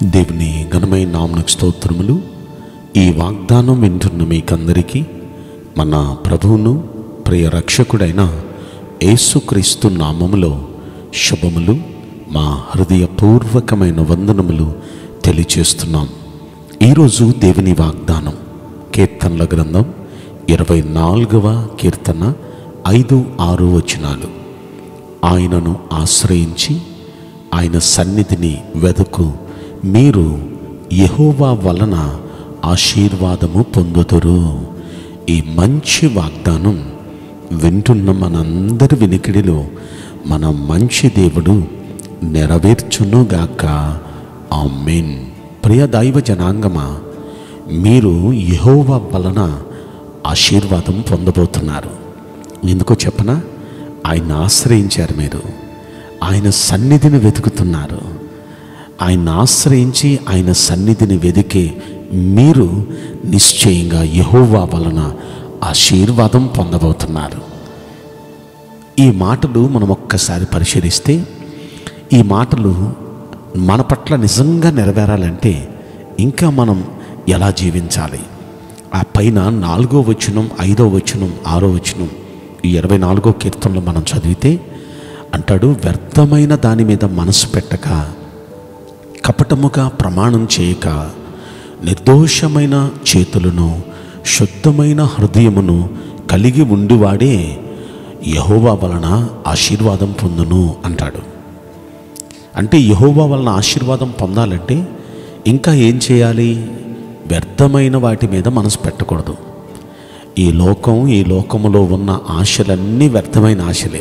దేవుని ఘనమైన నామనకు స్తోత్రములు ఈ వాగ్దానం వింటున్న మీకందరికీ మన ప్రభువును ప్రియ రక్షకుడైన యేసుక్రీస్తు నామములో శుభములు మా హృదయపూర్వకమైన వందనములు తెలియచేస్తున్నాం ఈరోజు దేవుని వాగ్దానం కీర్తనల గ్రంథం ఇరవై నాలుగవ కీర్తన ఐదు ఆరు వచనాలు ఆయనను ఆశ్రయించి ఆయన సన్నిధిని వెదకు మీరు యెహోవా వలన ఆశీర్వాదము పొందుదురు ఈ మంచి వాగ్దానం వింటున్న మనందరి వినికిడిలో మన మంచి దేవుడు నెరవేర్చునుగాక ఆమెన్ ప్రియ దైవ జనాంగమా మీరు యెహోవా వలన ఆశీర్వాదం పొందబోతున్నారు ఎందుకో చెప్పనా ఆయన ఆశ్రయించారు మీరు ఆయన సన్నిధిని వెతుకుతున్నారు ఆయన ఆశ్రయించి ఆయన సన్నిధిని వెదికే మీరు నిశ్చయంగా యెహోవా వలన ఆశీర్వాదం పొందబోతున్నారు ఈ మాటలు మనం ఒక్కసారి పరిశీలిస్తే ఈ మాటలు మన పట్ల నిజంగా నెరవేరాలంటే ఇంకా మనం ఎలా జీవించాలి ఆ పైన నాలుగో వచనం ఐదో వచనం ఆరో వచనం ఈ ఇరవై నాలుగో కీర్తనలో మనం చదివితే అంటాడు వ్యర్థమైన దాని మీద మనసు పెట్టక కపటముగా ప్రమాణం చేయక నిర్దోషమైన చేతులను శుద్ధమైన హృదయమును కలిగి ఉండివాడే యహోవా వలన ఆశీర్వాదం పొందును అంటాడు అంటే యహోవా వలన ఆశీర్వాదం పొందాలంటే ఇంకా ఏం చేయాలి వ్యర్థమైన వాటి మీద మనసు పెట్టకూడదు ఈ లోకం ఈ లోకములో ఉన్న ఆశలన్నీ వ్యర్థమైన ఆశలే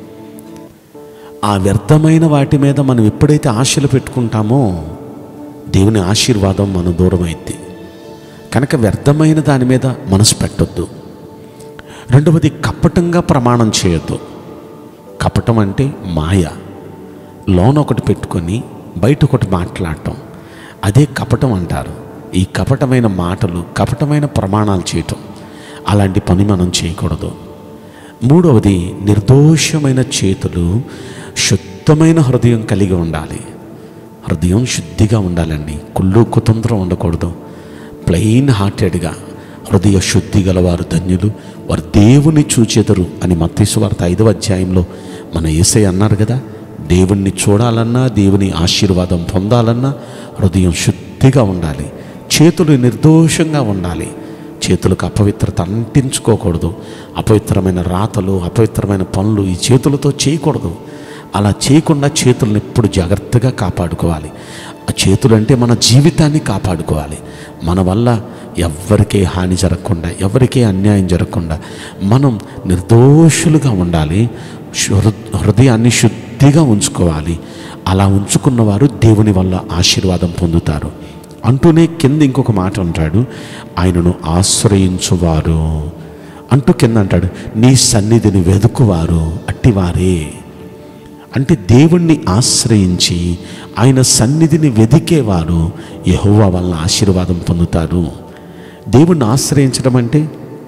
ఆ వ్యర్థమైన వాటి మీద మనం ఎప్పుడైతే ఆశలు పెట్టుకుంటామో దేవుని ఆశీర్వాదం మన దూరం అయింది కనుక వ్యర్థమైన దాని మీద మనసు పెట్టొద్దు రెండవది కపటంగా ప్రమాణం చేయొద్దు కపటం అంటే మాయ లోన ఒకటి పెట్టుకొని బయట ఒకటి మాట్లాడటం అదే కపటం అంటారు ఈ కపటమైన మాటలు కపటమైన ప్రమాణాలు చేయటం అలాంటి పని మనం చేయకూడదు మూడవది నిర్దోషమైన చేతులు శుద్ధమైన హృదయం కలిగి ఉండాలి హృదయం శుద్ధిగా ఉండాలండి కుళ్ళు కుతంత్రం ఉండకూడదు ప్లెయిన్ హార్టెడ్గా హృదయ శుద్ధి గలవారు ధన్యులు వారు దేవుని చూచెదరు అని మత్తీసు వార్త ఐదవ అధ్యాయంలో మన ఏసై అన్నారు కదా దేవుణ్ణి చూడాలన్నా దేవుని ఆశీర్వాదం పొందాలన్నా హృదయం శుద్ధిగా ఉండాలి చేతులు నిర్దోషంగా ఉండాలి చేతులకు అపవిత్రత అంటించుకోకూడదు అపవిత్రమైన రాతలు అపవిత్రమైన పనులు ఈ చేతులతో చేయకూడదు అలా చేయకుండా చేతులను ఎప్పుడు జాగ్రత్తగా కాపాడుకోవాలి ఆ చేతులు అంటే మన జీవితాన్ని కాపాడుకోవాలి మన వల్ల ఎవ్వరికీ హాని జరగకుండా ఎవరికీ అన్యాయం జరగకుండా మనం నిర్దోషులుగా ఉండాలి హృ- హృదయాన్ని శుద్ధిగా ఉంచుకోవాలి అలా ఉంచుకున్నవారు దేవుని వల్ల ఆశీర్వాదం పొందుతారు అంటూనే కింద ఇంకొక మాట అంటాడు ఆయనను ఆశ్రయించువారు అంటూ కింద అంటాడు నీ సన్నిధిని వెదుకువారు అట్టివారే అంటే దేవుణ్ణి ఆశ్రయించి ఆయన సన్నిధిని వెదికేవారు యెహోవా వల్ల ఆశీర్వాదం పొందుతారు దేవుణ్ణి ఆశ్రయించడం అంటే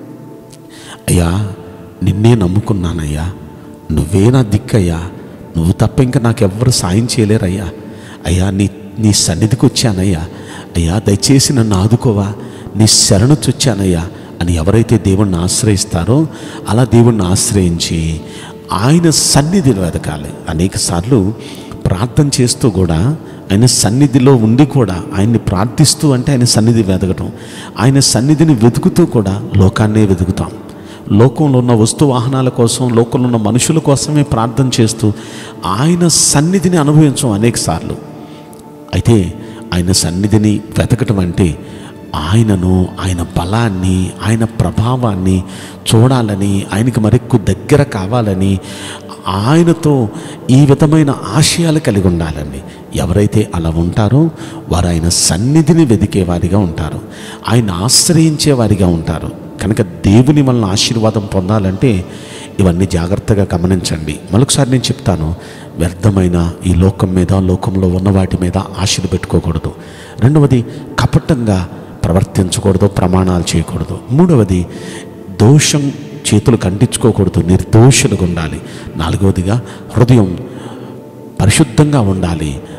అయ్యా నిన్నే నమ్ముకున్నానయ్యా నువ్వే నా దిక్కయ్యా నువ్వు తప్ప ఇంకా నాకెవ్వరు సాయం చేయలేరయ్యా అయ్యా నీ నీ సన్నిధికి వచ్చానయ్యా అయ్యా దయచేసి నన్ను ఆదుకోవా నీ శరణు చొచ్చానయ్యా అని ఎవరైతే దేవుణ్ణి ఆశ్రయిస్తారో అలా దేవుణ్ణి ఆశ్రయించి ఆయన సన్నిధిని వెతకాలి అనేక సార్లు ప్రార్థన చేస్తూ కూడా ఆయన సన్నిధిలో ఉండి కూడా ఆయన్ని ప్రార్థిస్తూ అంటే ఆయన సన్నిధి వెతకటం ఆయన సన్నిధిని వెతుకుతూ కూడా లోకాన్నే వెతుకుతాం లోకంలో ఉన్న వస్తు వాహనాల కోసం లోకంలో ఉన్న మనుషుల కోసమే ప్రార్థన చేస్తూ ఆయన సన్నిధిని అనుభవించం అనేక సార్లు అయితే ఆయన సన్నిధిని వెతకటం అంటే ఆయనను ఆయన బలాన్ని ఆయన ప్రభావాన్ని చూడాలని ఆయనకి మరెక్కు దగ్గర కావాలని ఆయనతో ఈ విధమైన ఆశయాలు కలిగి ఉండాలండి ఎవరైతే అలా ఉంటారో వారు ఆయన సన్నిధిని వెదికే వారిగా ఉంటారు ఆయన ఆశ్రయించే వారిగా ఉంటారు కనుక దేవుని వలన ఆశీర్వాదం పొందాలంటే ఇవన్నీ జాగ్రత్తగా గమనించండి మరొకసారి నేను చెప్తాను వ్యర్థమైన ఈ లోకం మీద లోకంలో ఉన్న వాటి మీద ఆశలు పెట్టుకోకూడదు రెండవది కపటంగా ప్రవర్తించకూడదు ప్రమాణాలు చేయకూడదు మూడవది దోషం చేతులు కంటించుకోకూడదు నిర్దోషులుగా ఉండాలి నాలుగవదిగా హృదయం పరిశుద్ధంగా ఉండాలి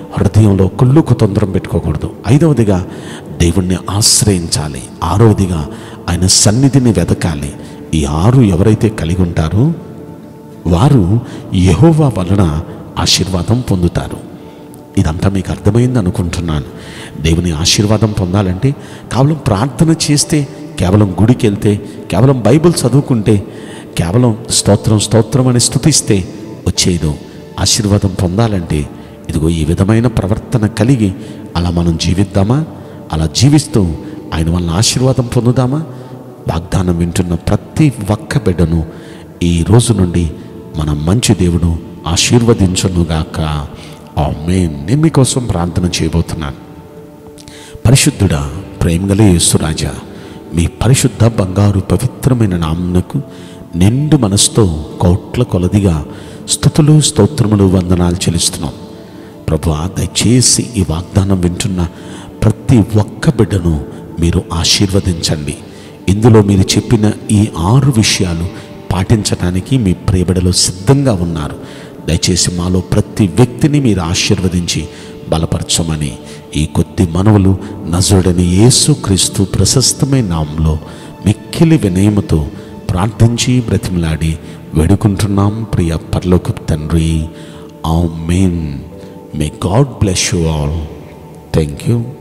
హృదయంలో కుళ్ళుకు తొందరం పెట్టుకోకూడదు ఐదవదిగా దేవుణ్ణి ఆశ్రయించాలి ఆరవదిగా ఆయన సన్నిధిని వెతకాలి ఈ ఆరు ఎవరైతే కలిగి ఉంటారో వారు యెహోవా వలన ఆశీర్వాదం పొందుతారు ఇదంతా మీకు అర్థమైంది అనుకుంటున్నాను దేవుని ఆశీర్వాదం పొందాలంటే కేవలం ప్రార్థన చేస్తే కేవలం గుడికి వెళ్తే కేవలం బైబిల్ చదువుకుంటే కేవలం స్తోత్రం స్తోత్రం అని స్థుతిస్తే వచ్చేదో ఆశీర్వాదం పొందాలంటే ఇదిగో ఈ విధమైన ప్రవర్తన కలిగి అలా మనం జీవిద్దామా అలా జీవిస్తూ ఆయన వల్ల ఆశీర్వాదం పొందుదామా వాగ్దానం వింటున్న ప్రతి ఒక్క బిడ్డను ఈ రోజు నుండి మన మంచి దేవుడు ఆశీర్వదించునుగాక ఆమేన్ నేను మీకోసం ప్రార్థన చేయబోతున్నాను పరిశుద్ధుడా ప్రేమగల యేసురాజా మీ పరిశుద్ధ బంగారు పవిత్రమైన నామునకు నిండు మనసుతో కోట్ల కొలదిగా స్థుతులు స్తోత్రములు వందనాలు చెల్లిస్తున్నాం ప్రభు దయచేసి ఈ వాగ్దానం వింటున్న ప్రతి ఒక్క బిడ్డను మీరు ఆశీర్వదించండి ఇందులో మీరు చెప్పిన ఈ ఆరు విషయాలు పాటించడానికి మీ ప్రియబిడలో సిద్ధంగా ఉన్నారు దయచేసి మాలో ప్రతి వ్యక్తిని మీరు ఆశీర్వదించి బలపరచమని ఈ కొద్ది మనవులు నజరుడని యేసుక్రీస్తు ప్రశస్తమైన నామంలో మిక్కిలి వినయముతో ప్రార్థించి బ్రతిమలాడి వేడుకుంటున్నాం ప్రియ పర్లోక తండ్రి amen may God bless you all thank you